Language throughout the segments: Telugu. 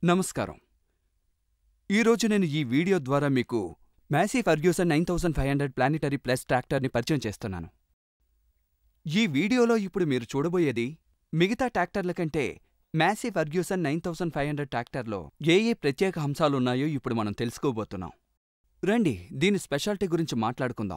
నమస్కారం ఈరోజు నేను ఈ వీడియో ద్వారా మీకు Massey Ferguson nine thousand five hundred planetary plus ట్రాక్టర్ని పరిచయం చేస్తున్నాను ఈ వీడియోలో ఇప్పుడు మీరు చూడబోయేది మిగతా ట్రాక్టర్ల కంటే Massey Ferguson nine thousand five hundred ట్రాక్టర్లో ఏ ఏ ప్రత్యేక అంశాలున్నాయో ఇప్పుడు మనం తెలుసుకోబోతున్నాం రండి దీని స్పెషాలిటీ గురించి మాట్లాడుకుందాం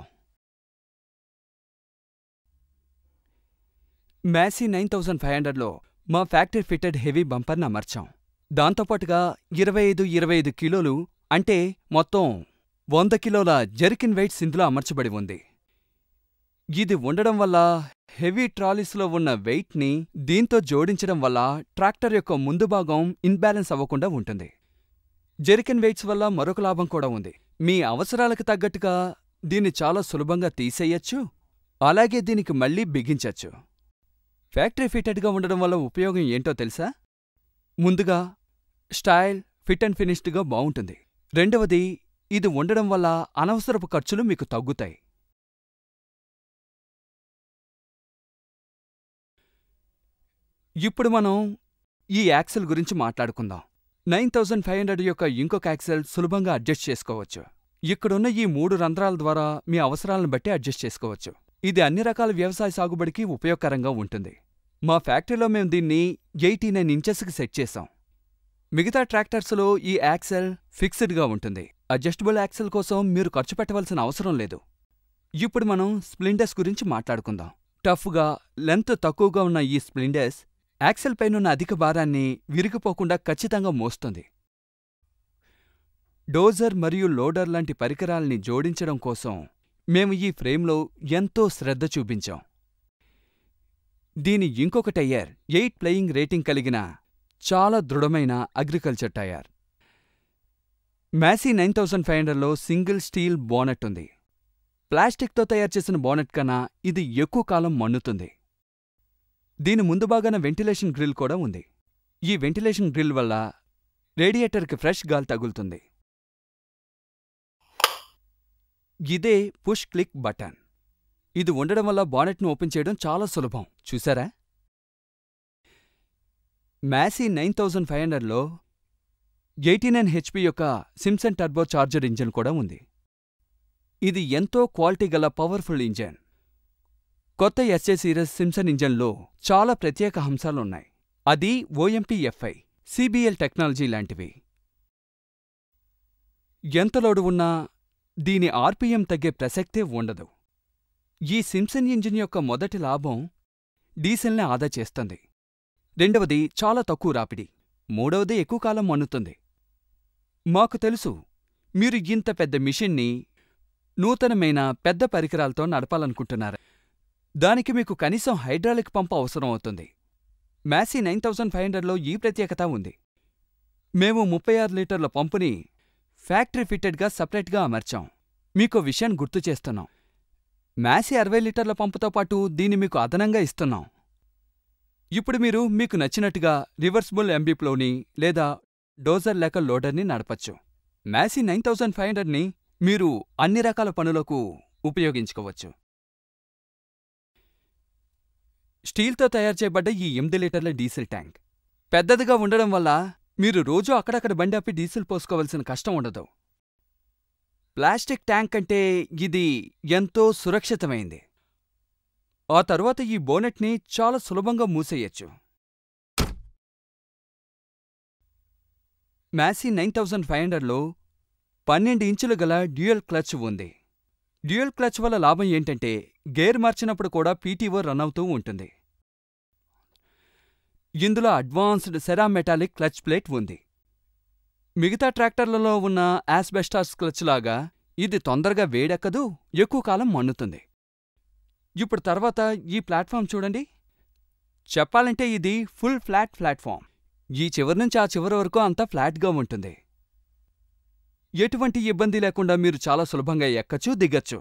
మ్యాసీ నైన్ థౌసండ్ ఫైవ్ హండ్రెడ్లో మా ఫ్యాక్టరీ ఫిట్టెడ్ హెవీ బంపర్ని అమర్చాం దాంతోపాటుగా ఇరవై ఐదు ఇరవై ఐదు కిలోలు అంటే మొత్తం వంద కిలోల జెర్కిన్ వెయిట్స్ ఇందులో అమర్చబడి ఉంది ఇది ఉండడం వల్ల హెవీ ట్రాలీస్లో ఉన్న వెయిట్ని దీంతో జోడించడం వల్ల ట్రాక్టర్ యొక్క ముందు భాగం ఇన్బ్యాలెన్స్ అవ్వకుండా ఉంటుంది జెరికన్ వెయిట్స్ వల్ల మరొక లాభం కూడా ఉంది మీ అవసరాలకు తగ్గట్టుగా దీన్ని చాలా సులభంగా తీసేయచ్చు అలాగే దీనికి మళ్ళీ బిగించచ్చు ఫ్యాక్టరీ ఫిట్టెడ్గా ఉండడం వల్ల ఉపయోగం ఏంటో తెలుసా ముందుగా స్టైల్ ఫిట్ అండ్ ఫినిష్డ్గా బావుంటుంది రెండవది ఇది ఉండడం వల్ల అనవసరపు ఖర్చులు మీకు తగ్గుతాయి ఇప్పుడు మనం ఈ యాక్సెల్ గురించి మాట్లాడుకుందాం నైన్ థౌసండ్ ఫైవ్ హండ్రెడ్ యొక్క ఇంకొక యాక్సెల్ సులభంగా అడ్జస్ట్ చేసుకోవచ్చు ఇక్కడున్న ఈ మూడు రంధ్రాల ద్వారా మీ అవసరాలను బట్టి అడ్జస్ట్ చేసుకోవచ్చు ఇది అన్ని రకాల వ్యవసాయ సాగుబడికి ఉపయోగకరంగా ఉంటుంది మా ఫ్యాక్టరీలో మేము దీన్ని ఎయిటీ నైన్ ఇంచెస్కి సెట్ చేశాం మిగతా ట్రాక్టర్స్లో ఈ యాక్సెల్ ఫిక్స్డ్గా ఉంటుంది అడ్జస్టబుల్ యాక్సెల్ కోసం మీరు ఖర్చు పెట్టవలసిన అవసరం లేదు ఇప్పుడు మనం స్ప్లిండర్స్ గురించి మాట్లాడుకుందాం టఫ్గా లెంత్ తక్కువగా ఉన్న ఈ స్ప్లిండర్స్ యాక్సెల్ పైనున్న అధిక భారాన్ని విరిగిపోకుండా ఖచ్చితంగా మోస్తుంది డోజర్ మరియు లోడర్ లాంటి పరికరాల్ని జోడించడం కోసం మేము ఈ ఫ్రేమ్లో ఎంతో శ్రద్ధ చూపించాం దీని ఇంకొక టైర్ ఎయిట్ ప్లేయింగ్ రేటింగ్ కలిగిన చాలా దృఢమైన agriculture tyre Massey nine thousand five హండ్రెడ్లో సింగిల్ స్టీల్ బోనెట్ ఉంది ప్లాస్టిక్తో తయారు చేసిన బోనెట్ కన్నా ఇది ఎక్కువ కాలం మన్నుతుంది దీని ముందు భాగాన వెంటిలేషన్ గ్రిల్ కూడా ఉంది ఈ వెంటిలేషన్ గ్రిల్ వల్ల రేడియేటర్కి ఫ్రెష్ గాలి తగులుతుంది ఇదే పుష్ క్లిక్ బటన్ ఇది ఉండడం వల్ల బానెట్ను ఓపెన్ చేయడం చాలా సులభం చూసారా మ్యాసీ నైన్ థౌసండ్ ఫైవ్ హండ్రెడ్లో ఎయిటీ నైన్ హెచ్పి యొక్క సిమ్సన్ టర్బో చార్జర్ ఇంజిన్ కూడా ఉంది ఇది ఎంతో క్వాలిటీ గల పవర్ఫుల్ ఇంజిన్ కొత్త ఎస్ఏ సిరీస్ సిమ్సన్ ఇంజన్లో చాలా ప్రత్యేక అంశాలున్నాయి అది ఓఎంపీ ఎఫ్ఐ సిబిఎల్ టెక్నాలజీ లాంటివి ఎంత లోడు ఉన్నా దీని ఆర్పిఎం తగ్గే ప్రసక్తే ఉండదు ఈ సిమ్సన్ ఇంజిన్ యొక్క మొదటి లాభం డీజిల్ని ఆదా చేస్తుంది రెండవది చాలా తక్కువ రాపిడి మూడవది ఎక్కువ కాలం మన్నుతుంది మాకు తెలుసు మీరు ఇంత పెద్ద మిషన్ని నూతనమైన పెద్ద పరికరాలతో నడపాలనుకుంటున్నారు దానికి మీకు కనీసం హైడ్రాలిక్ పంప్ అవసరం అవుతుంది మ్యాసీ నైన్ థౌసండ్ ఫైవ్ హండ్రెడ్లో ఈ ప్రత్యేకత ఉంది మేము ముప్పై ఆరు లీటర్ల పంపుని ఫ్యాక్టరీ ఫిట్టెడ్గా సపరేట్గా అమర్చాం మీకు విషయం గుర్తు చేస్తున్నాం మ్యాసీ అరవై లీటర్ల పంపుతో పాటు దీన్ని మీకు అదనంగా ఇస్తున్నాం ఇప్పుడు మీరు మీకు నచ్చినట్టుగా రివర్సిబుల్ ఎంబీప్లోని లేదా డోజర్ లేక లోడర్ని నడపచ్చు మ్యాసీ నైన్ థౌసండ్ ఫైవ్ హండ్రెడ్ని మీరు అన్ని రకాల పనులకు ఉపయోగించుకోవచ్చు స్టీల్తో తయారు చేయబడ్డ ఈ ఎనిమిది లీటర్ల డీజిల్ ట్యాంక్ పెద్దదిగా ఉండడం వల్ల మీరు రోజూ అక్కడక్కడ బండి ఆపి డీజిల్ పోసుకోవలసిన కష్టం ఉండదు ప్లాస్టిక్ ట్యాంక్ అంటే ఇది ఎంతో సురక్షితమైంది ఆ తరువాత ఈ బోనెట్ని చాలా సులభంగా మూసేయచ్చు మ్యాసీ నైన్ థౌసండ్ ఫైవ్ హండ్రెడ్లో పన్నెండు ఇంచులు గల డ్యూయల్ క్లచ్ ఉంది డ్యూయల్ క్లచ్ వల్ల లాభం ఏంటంటే గేర్ మార్చినప్పుడు కూడా పీటీఓ రన్ అవుతూ ఉంటుంది ఇందులో అడ్వాన్స్డ్ సెరామెటాలిక్ క్లచ్ ప్లేట్ ఉంది మిగతా ట్రాక్టర్లలో ఉన్న యాస్బెస్టాస్ క్లచ్ లాగా ఇది తొందరగా వేడెక్కదు ఎక్కువ కాలం మన్నుతుంది ఇప్పుడు తర్వాత ఈ ప్లాట్ఫామ్ చూడండి చెప్పాలంటే ఇది ఫుల్ ఫ్లాట్ ప్లాట్ఫామ్ ఈ చివరి నుంచి ఆ చివరి వరకు అంతా ఫ్లాట్గా ఉంటుంది ఎటువంటి ఇబ్బంది లేకుండా మీరు చాలా సులభంగా ఎక్కచ్చు దిగచ్చు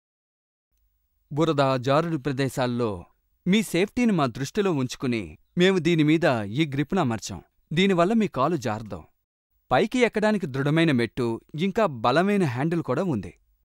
బురద జారుడు ప్రదేశాల్లో మీ సేఫ్టీని మా దృష్టిలో ఉంచుకుని మేము దీనిమీద ఈ గ్రిప్ను అమర్చాం దీనివల్ల మీ కాలు జారదు పైకి ఎక్కడానికి దృఢమైన మెట్టు ఇంకా బలమైన హ్యాండిల్ కూడా ఉంది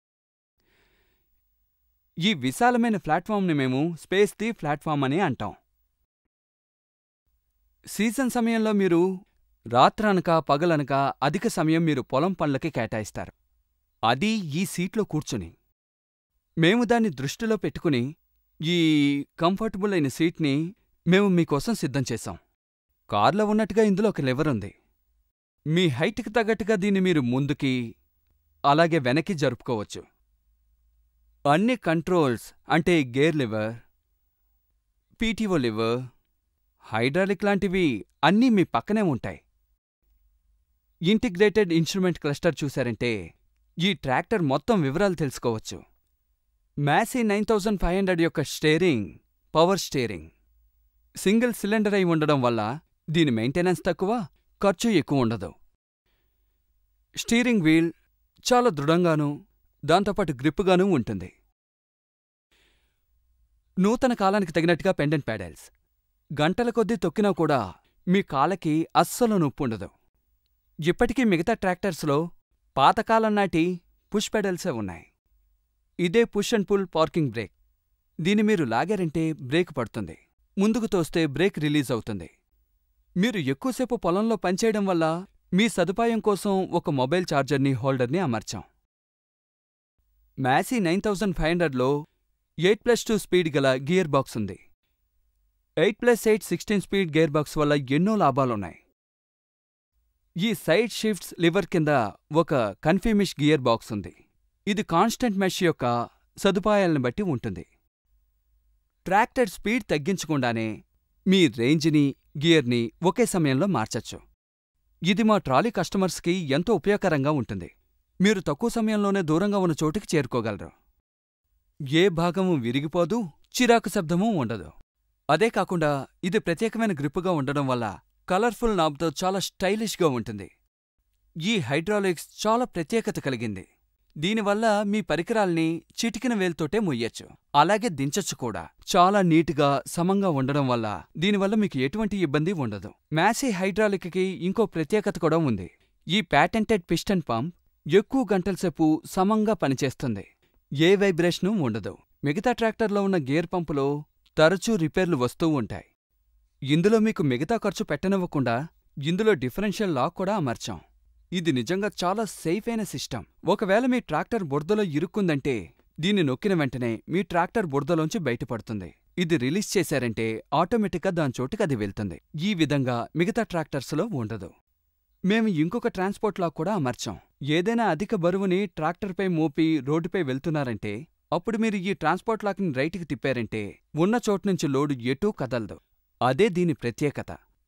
ఈ విశాలమైన ప్లాట్ఫామ్ని మేము స్పేస్ ది ప్లాట్ఫామ్ అని అంటాం సీజన్ సమయంలో మీరు రాత్రనక పగలనక అధిక సమయం మీరు పొలం పనులకి కేటాయిస్తారు అది ఈ సీట్లో కూర్చుని మేము దాన్ని దృష్టిలో పెట్టుకుని ఈ కంఫర్టబుల్ అయిన సీట్ని మేము మీకోసం సిద్ధం చేశాం కార్లో ఉన్నట్టుగా ఇందులో ఒక లివర్ ఉంది మీ హైట్కి తగ్గట్టుగా దీన్ని మీరు ముందుకి అలాగే వెనక్కి జరుపుకోవచ్చు అన్ని కంట్రోల్స్ అంటే gear lever PTO lever hydraulic లాంటివి అన్నీ మీ పక్కనే ఉంటాయి ఇంటిగ్రేటెడ్ ఇన్స్ట్రుమెంట్ క్లస్టర్ చూశారంటే ఈ ట్రాక్టర్ మొత్తం వివరాలు తెలుసుకోవచ్చు Massey nine thousand five hundred యొక్క steering power steering single cylinder అయి ఉండడం వల్ల దీని మెయింటెనెన్స్ తక్కువ ఖర్చు ఎక్కువ ఉండదు స్టీరింగ్ వీల్ చాలా దృఢంగానూ దాంతోపాటు గ్రిప్గానూ ఉంటుంది నూతన కాలానికి తగినట్టుగా పెండెంట్ ప్యాడల్స్ గంటల కొద్దీ తొక్కినా కూడా మీ కాళ్ళకి అస్సలు నొప్పుండదు ఇప్పటికీ మిగతా ట్రాక్టర్స్లో పాతకాలం నాటి పుష్ పెడల్సే ఉన్నాయి ఇదే push and pull parking brake దీన్ని మీరు లాగారంటే బ్రేక్ పడుతుంది ముందుకు తోస్తే బ్రేక్ రిలీజ్ అవుతుంది మీరు ఎక్కువసేపు పొలంలో పనిచేయడం వల్ల మీ సదుపాయం కోసం ఒక మొబైల్ ఛార్జర్ని హోల్డర్ని అమర్చాం మ్యాసీ నైన్ థౌజండ్ ఫైవ్ హండ్రెడ్లో ఎయిట్ ప్లస్ టూ స్పీడ్ గల గియర్ బాక్స్ ఉంది eight plus eight sixteen speed gear box వల్ల ఎన్నో లాభాలున్నాయి ఈ సైడ్ షిఫ్ట్స్ లివర్ కింద ఒక కన్ఫ్యూమిష్ గియర్ బాక్స్ ఉంది ఇది కాన్స్టెంట్ మెష్ యొక్క సదుపాయాలను బట్టి ఉంటుంది ట్రాక్టర్ స్పీడ్ తగ్గించకుండానే మీ రేంజ్ని గియర్ని ఒకే సమయంలో మార్చచ్చు ఇది మా ట్రాలీ కస్టమర్స్కి ఎంతో ఉపయోగకరంగా ఉంటుంది మీరు తక్కువ సమయంలోనే దూరంగా ఉన్న చోటికి చేరుకోగలరు ఏ భాగము విరిగిపోదు చిరాకు శబ్దమూ ఉండదు అదే కాకుండా ఇది ప్రత్యేకమైన గ్రిప్పుగా ఉండడం వల్ల కలర్ఫుల్ నాబ్తో చాలా స్టైలిష్గా ఉంటుంది ఈ హైడ్రాలిక్స్ చాలా ప్రత్యేకత కలిగింది దీనివల్ల మీ పరికరాల్ని చిటికిన వేల్తోటే మొయ్యొచ్చు అలాగే దించొచ్చు కూడా చాలా నీటుగా సమంగా ఉండడం వల్ల దీనివల్ల మీకు ఎటువంటి ఇబ్బంది ఉండదు మ్యాసీ హైడ్రాలిక్కి ఇంకో ప్రత్యేకత కూడా ఉంది ఈ ప్యాటెంటెడ్ పిస్టన్ పంప్ ఎక్కువ గంటలసేపు సమంగా పనిచేస్తుంది ఏ వైబ్రేషను ఉండదు మిగతా ట్రాక్టర్లో ఉన్న గేర్ పంపులో తరచూ రిపేర్లు వస్తూ ఉంటాయి ఇందులో మీకు మిగతా ఖర్చు పెట్టనివ్వకుండా ఇందులో డిఫరెన్షియల్ లాక్ కూడా అమర్చాం ఇది నిజంగా చాలా సేఫ్ అయిన సిస్టమ్ ఒకవేళ మీ ట్రాక్టర్ బురదలో ఇరుక్కుందంటే దీన్ని నొక్కిన వెంటనే మీ ట్రాక్టర్ బురదలోంచి బయటపడుతుంది ఇది రిలీజ్ చేశారంటే ఆటోమేటిక్గా దాని చోటుకి అది వెళ్తుంది ఈ విధంగా మిగతా ట్రాక్టర్స్లో ఉండదు మేము ఇంకొక ట్రాన్స్పోర్ట్ లాక్ కూడా అమర్చాం ఏదైనా అధిక బరువుని ట్రాక్టర్పై మోపి రోడ్డుపై వెళ్తున్నారంటే అప్పుడు మీరు ఈ ట్రాన్స్పోర్ట్ లాక్ని రైట్కి తిప్పారంటే ఉన్న చోట్నుంచి లోడు ఎటూ కదలదు అదే దీని ప్రత్యేకత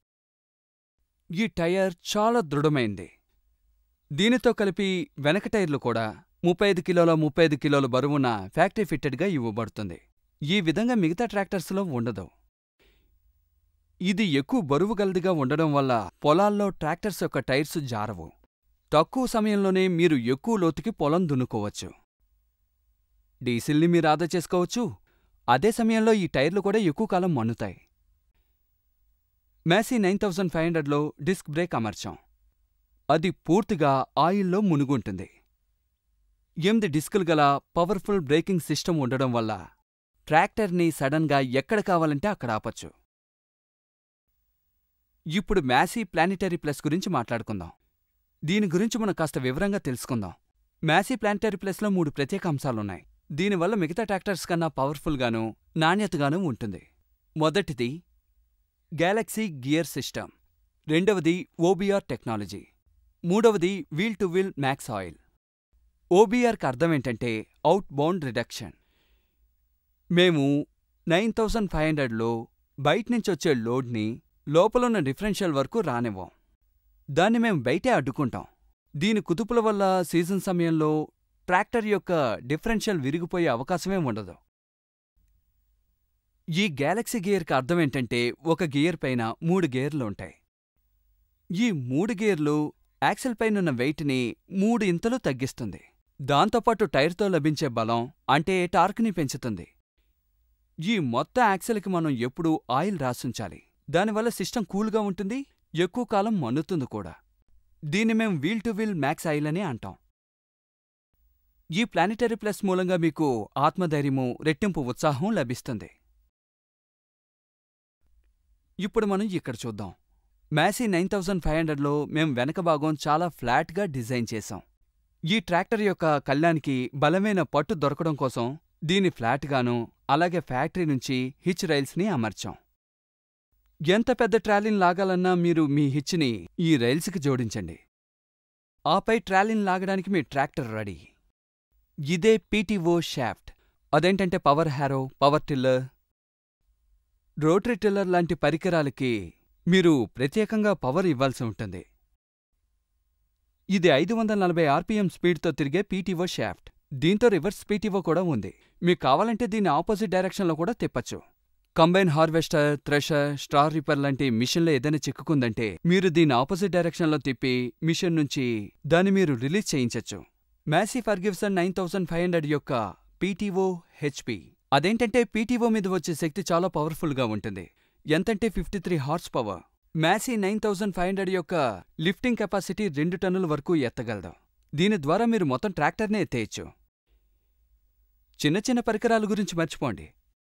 ఈ టైర్ చాలా దృఢమైంది దీనితో కలిపి వెనక టైర్లు కూడా ముప్పై ఐదు కిలోల ముప్పై ఐదు కిలోల బరువున ఫ్యాక్టరీ ఫిట్టెడ్గా ఇవ్వబడుతుంది ఈ విధంగా మిగతా ట్రాక్టర్స్లో ఉండదు ఇది ఎక్కువ బరువు గలదిగా ఉండడం వల్ల పొలాల్లో ట్రాక్టర్స్ యొక్క టైర్స్ జారవు తక్కువ సమయంలోనే మీరు ఎక్కువ లోతుకి పొలం దున్నుకోవచ్చు డీజిల్ని మీరు ఆదా చేసుకోవచ్చు అదే సమయంలో ఈ టైర్లు కూడా ఎక్కువ కాలం మన్నుతాయి మ్యాసీ నైన్ థౌజండ్ ఫైవ్ హండ్రెడ్లో డిస్క్ బ్రేక్ అమర్చాం అది పూర్తిగా ఆయిల్లో మునుగుంటుంది ఎనిమిది డిస్కులు గల పవర్ఫుల్ బ్రేకింగ్ సిస్టమ్ ఉండడం వల్ల ట్రాక్టర్ని సడన్గా ఎక్కడ కావాలంటే అక్కడ ఆపచ్చు ఇప్పుడు మ్యాసీ ప్లానిటరీ ప్లస్ గురించి మాట్లాడుకుందాం దీని గురించి మనం కాస్త వివరంగా తెలుసుకుందాం మ్యాసీ ప్లానిటరీ ప్లస్లో మూడు ప్రత్యేక అంశాలున్నాయి దీనివల్ల మిగతా ట్రాక్టర్స్ కన్నా పవర్ఫుల్గానూ నాణ్యతగానూ ఉంటుంది మొదటిది గ్యాలక్సీ గియర్ సిస్టమ్ రెండవది ఓబీఆర్ టెక్నాలజీ మూడవది wheel to wheel max oil ఓబీఆర్కి అర్థమేంటంటే అవుట్ బౌండ్ రిడక్షన్ మేము నైన్ థౌజండ్ ఫైవ్ హండ్రెడ్లో బయటనుంచొచ్చే లోడ్ని లోపలున్న డిఫరెన్షియల్ వరకు రానివ్వం దాన్ని మేము బయటే అడ్డుకుంటాం దీని కుదుపుల వల్ల సీజన్ సమయంలో ట్రాక్టర్ యొక్క డిఫరెన్షియల్ విరిగిపోయే అవకాశమే ఉండదు ఈ గ్యాలక్సీ గేర్కి అర్థమేంటంటే ఒక గేర్ పైన మూడు గేర్లు ఉంటాయి ఈ మూడు గేర్లు యాక్సిల్ పైనున్న వెయిట్ని మూడు ఇంతలు తగ్గిస్తుంది దాంతోపాటు టైర్తో లభించే బలం అంటే టార్క్ని పెంచుతుంది ఈ మొత్తం యాక్సిల్కి మనం ఎప్పుడూ ఆయిల్ రాసుంచాలి దానివల్ల సిస్టమ్ కూల్గా ఉంటుంది ఎక్కువ కాలం మన్నుతుంది కూడా దీన్ని మేం wheel to wheel max oil అని అంటాం ఈ ప్లానిటరీ ప్లస్ మూలంగా మీకు ఆత్మధైర్యము రెట్టింపు ఉత్సాహం లభిస్తుంది ఇప్పుడు మనం ఇక్కడ చూద్దాం మ్యాసీ నైన్ థౌజండ్ ఫైవ్ హండ్రెడ్లో మేం వెనక భాగం చాలా ఫ్లాట్గా డిజైన్ చేశాం ఈ ట్రాక్టర్ యొక్క కళ్యాణ్కి బలమైన పట్టు దొరకడం కోసం దీన్ని ఫ్లాట్గాను అలాగే ఫ్యాక్టరీ నుంచి హిచ్ రైల్స్ని అమర్చాం ఎంత పెద్ద ట్రాలీని లాగాలన్నా మీరు మీ హిచ్ని ఈ రైల్స్కి జోడించండి ఆపై ట్రాలీని లాగడానికి మీ ట్రాక్టర్ రెడీ ఇదే పీటీఓ షాఫ్ట్ అదేంటంటే power harrow power tiller rotary tiller లాంటి పరికరాలకి మీరు ప్రత్యేకంగా పవర్ ఇవ్వాల్సి ఉంటుంది ఇది ఐదు వందల నలభై ఆర్పిఎం స్పీడ్తో తిరిగే పీటీఓ షాఫ్ట్ దీంతో రివర్స్ పీటీఓ కూడా ఉంది మీకు కావాలంటే దీన్ని ఆపోజిట్ డైరెక్షన్లో కూడా తిప్పచ్చు combine harvester thresher star reaper లాంటి మిషన్లో ఏదైనా చిక్కుకుందంటే మీరు దీన్ని ఆపోజిట్ డైరెక్షన్లో తిప్పి మిషన్ నుంచి దాన్ని మీరు రిలీజ్ చేయించచ్చు Massey Ferguson nine thousand five hundred యొక్క పీటీఓ హెచ్పి అదేంటంటే పీటీఓ మీద వచ్చే శక్తి చాలా పవర్ఫుల్గా ఉంటుంది ఎంతంటే fifty three horse power Massey nine thousand five hundred యొక్క లిఫ్టింగ్ కెపాసిటీ రెండు టన్నుల వరకు ఎత్తగలదు దీని ద్వారా మీరు మొత్తం ట్రాక్టర్నే ఎత్తేయచ్చు చిన్న చిన్న పరికరాల గురించి మర్చిపోండి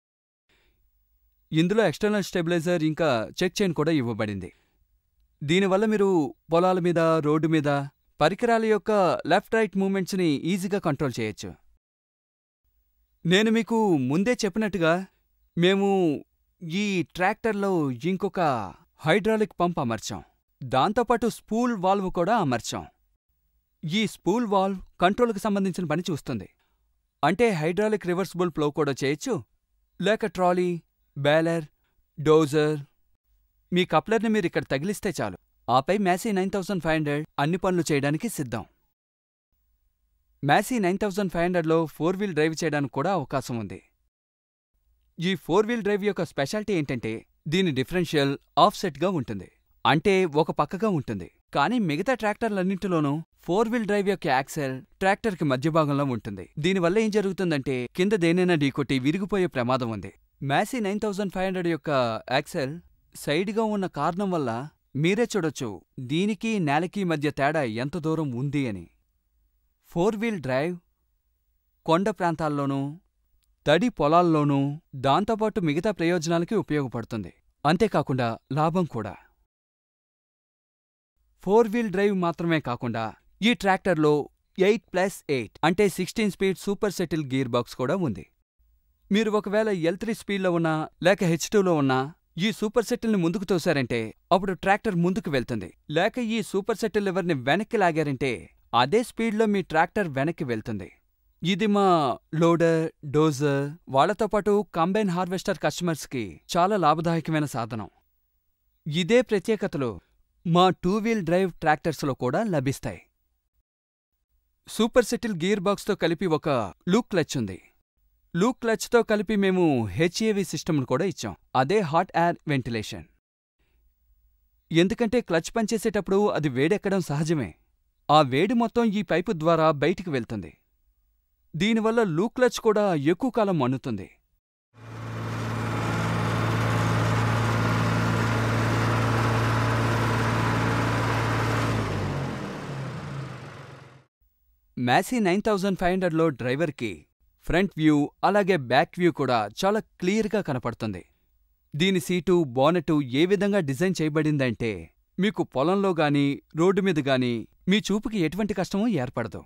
ఇందులో ఎక్స్టర్నల్ స్టెబిలైజర్ ఇంకా చెక్ చైన్ కూడా ఇవ్వబడింది దీనివల్ల మీరు పొలాల మీద రోడ్డు మీద పరికరాల యొక్క లెఫ్ట్ రైట్ మూమెంట్స్ని ఈజీగా కంట్రోల్ చేయొచ్చు నేను మీకు ముందే చెప్పినట్టుగా మేము ఈ ట్రాక్టర్లో ఇంకొక హైడ్రాలిక్ పంప్ అమర్చాం దాంతోపాటు స్పూల్ వాల్వ్ కూడా అమర్చాం ఈ స్పూల్ వాల్వ్ కంట్రోల్కి సంబంధించిన పని చూస్తుంది అంటే హైడ్రాలిక్ రివర్సిబుల్ ఫ్లో కూడా చేయొచ్చు లేక ట్రాలీ బేలర్ డోజర్ మీ కప్లర్ని మీరు ఇక్కడ తగిలిస్తే చాలు ఆపై Massey nine thousand five hundred అన్ని పనులు చేయడానికి సిద్ధం మ్యాసీ నైన్ థౌసండ్ ఫైవ్ హండ్రెడ్లో ఫోర్ వీల్ డ్రైవ్ చేయడానికి కూడా అవకాశం ఉంది ఈ ఫోర్ వీల్ డ్రైవ్ యొక్క స్పెషాలిటీ ఏంటంటే దీని డిఫరెన్షియల్ ఆఫ్సెట్గా ఉంటుంది అంటే ఒక పక్కగా ఉంటుంది కానీ మిగతా ట్రాక్టర్లన్నింటిలోనూ ఫోర్ వీల్ డ్రైవ్ యొక్క యాక్సెల్ ట్రాక్టర్కి మధ్య భాగంలో ఉంటుంది దీనివల్ల ఏం జరుగుతుందంటే కింద దేనైనా ఢీకొట్టి విరిగిపోయే ప్రమాదం ఉంది Massey nine thousand five hundred యొక్క యాక్సెల్ సైడ్గా ఉన్న కారణం వల్ల మీరే చూడొచ్చు దీనికి నేలకి మధ్య తేడా ఎంత దూరం ఉంది అని ఫోర్ వీల్ డ్రైవ్ కొండ ప్రాంతాల్లోనూ తడి పొలాల్లోనూ దాంతోపాటు మిగతా ప్రయోజనాలకి ఉపయోగపడుతుంది అంతేకాకుండా లాభం కూడా ఫోర్ వీల్ డ్రైవ్ మాత్రమే కాకుండా ఈ ట్రాక్టర్లో ఎయిట్ ప్లస్ ఎయిట్ అంటే sixteen speed super shuttle gear box కూడా ఉంది మీరు ఒకవేళ ఎల్ త్రీ స్పీడ్లో ఉన్నా లేక హెచ్ టూలో ఉన్నా ఈ సూపర్ సెటిల్ని ముందుకు తోశారంటే అప్పుడు ట్రాక్టర్ ముందుకు వెళ్తుంది లేక ఈ సూపర్ సెటిల్ లివర్ని వెనక్కి లాగారంటే అదే స్పీడ్లో మీ ట్రాక్టర్ వెనక్కి వెళ్తుంది ఇది మా లోడర్ డోజర్ వాళ్లతో పాటు కంబైన్ హార్వెస్టర్ కస్టమర్స్కి చాలా లాభదాయకమైన సాధనం ఇదే ప్రత్యేకతలు మా టూ వీల్ డ్రైవ్ ట్రాక్టర్స్లో కూడా లభిస్తాయి సూపర్ సెటిల్ గీర్ బాక్స్తో కలిపి ఒక లూక్ క్లచ్ ఉంది లూక్ క్లచ్తో కలిపి మేము హెచ్ఏవి సిస్టమ్ను కూడా ఇచ్చాం అదే హాట్ ఎయిర్ వెంటిలేషన్ ఎందుకంటే క్లచ్ పనిచేసేటప్పుడు అది వేడెక్కడం సహజమే ఆ వేడి మొత్తం ఈ పైపు ద్వారా బయటికి వెళ్తుంది దీనివల్ల లూక్ క్లచ్ కూడా ఎక్కువ కాలం మన్నుతుంది మ్యాసీ నైన్ థౌజండ్ ఫైవ్ హండ్రెడ్లో డ్రైవర్కి ఫ్రంట్ వ్యూ అలాగే బ్యాక్ వ్యూ కూడా చాలా క్లియర్గా కనపడుతుంది దీని సీటు బోనెటు ఏ విధంగా డిజైన్ చేయబడిందంటే మీకు పొలంలో గాని రోడ్డు మీద గాని మీ చూపుకి ఎటువంటి కష్టమూ ఏర్పడదు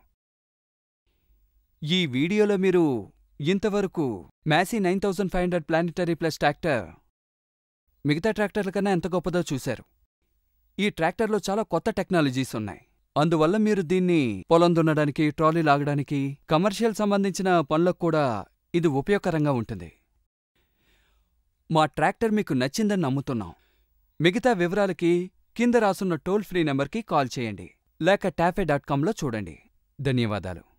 ఈ వీడియోలో మీరు ఇంతవరకు Massey nine thousand five hundred planetary plus tractor మిగతా ట్రాక్టర్ల కన్నా ఎంత గొప్పదో చూశారు ఈ ట్రాక్టర్లో చాలా కొత్త టెక్నాలజీస్ ఉన్నాయి అందువల్ల మీరు దీన్ని పొలం దున్నడానికి ట్రాలీ లాగడానికి కమర్షియల్ సంబంధించిన పనులకు కూడా ఇది ఉపయోగకరంగా ఉంటుంది మా ట్రాక్టర్ మీకు నచ్చిందని నమ్ముతున్నాం మిగతా వివరాలకి కింద రాసున్న టోల్ ఫ్రీ నెంబర్కి కాల్ చేయండి లేక టాఫే డాట్ కాంలో చూడండి ధన్యవాదాలు